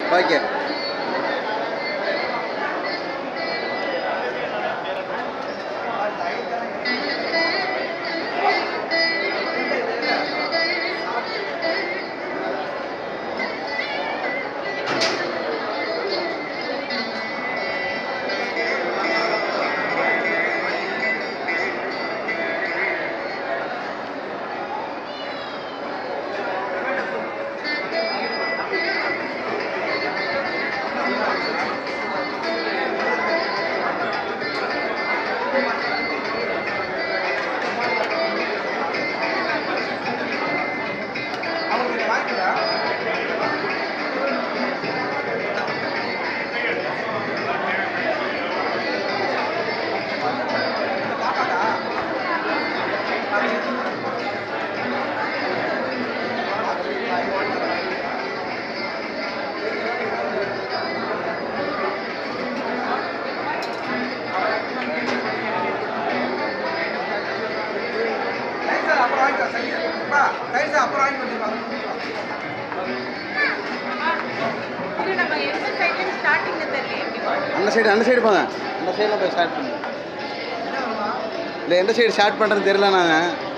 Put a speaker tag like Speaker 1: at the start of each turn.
Speaker 1: okay
Speaker 2: இது நம்ம எந்த சைட்லேயும் ஸ்டார்டிங்ல தெரியல எப்படி வரும்
Speaker 1: அந்த சைடு அந்த சைடு போங்க அந்த சைடில் போய் ஸ்டார்ட் பண்ணுங்க இல்லை எந்த சைடு ஸ்டார்ட் பண்ணுறதுன்னு தெரியல நாங்கள்